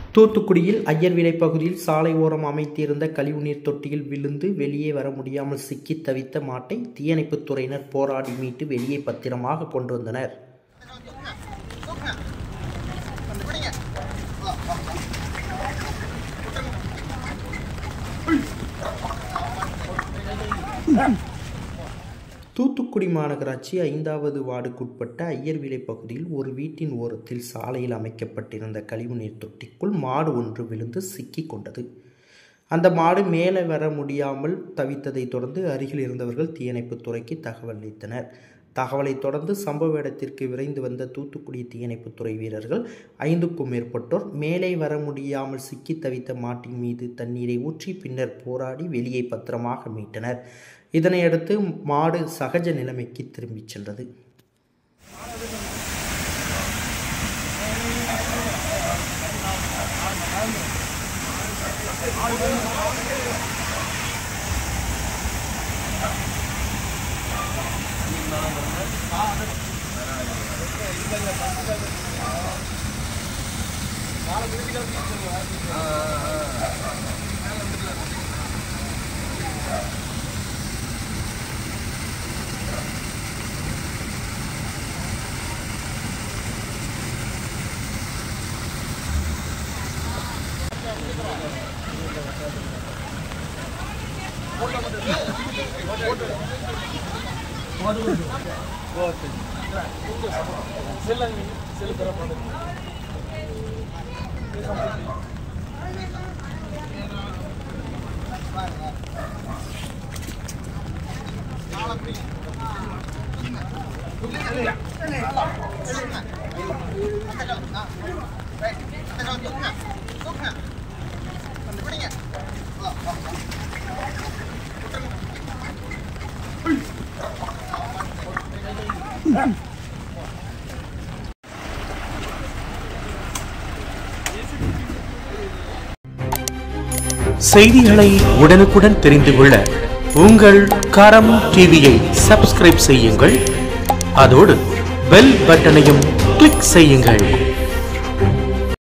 தூத்துக்குடியில் ஐயர்விளை பகுதியில் சாலை ஓரம் அமைத்திருந்த கழிவுநீர் தொட்டியில் விழுந்து வெளியே வர முடியாமல் சிக்கி தவித்த மாட்டை தீயணைப்புத் துறையினர் போராடி மீட்டு வெளியே பத்திரமாக கொண்டு வந்தனர் தூத்துக்குடி மாநகராட்சி ஐந்தாவது வார்டுக்குட்பட்ட ஐயர்விளை பகுதியில் ஒரு வீட்டின் ஓரத்தில் சாலையில் அமைக்கப்பட்டிருந்த கழிவுநீர் தொட்டிக்குள் மாடு ஒன்று விழுந்து சிக்கிக் கொண்டது அந்த மாடு மேலே வர முடியாமல் தவித்ததை தொடர்ந்து அருகில் இருந்தவர்கள் தீயணைப்புத் துறைக்கு தகவல் அளித்தனர் தகவலை தொடர்ந்து சம்பவ இடத்திற்கு விரைந்து வந்த தூத்துக்குடி தீயணைப்புத்துறை வீரர்கள் ஐந்துக்கும் மேற்பட்டோர் மேலே வர முடியாமல் சிக்கி தவித்த மாட்டின் மீது தண்ணீரை ஊற்றி பின்னர் போராடி வெளியே பத்திரமாக மீட்டனர் இதனையடுத்து மாடு சகஜ நிலைமைக்கு திரும்பிச் சென்றது செய்திகளை உடனுக்குடன் தெரிந்து கொள்ள உங்கள் கரம் டிவியை சப்ஸ்கிரைப் செய்யுங்கள் அதோடு பெல் பட்டனையும் கிளிக் செய்யுங்கள்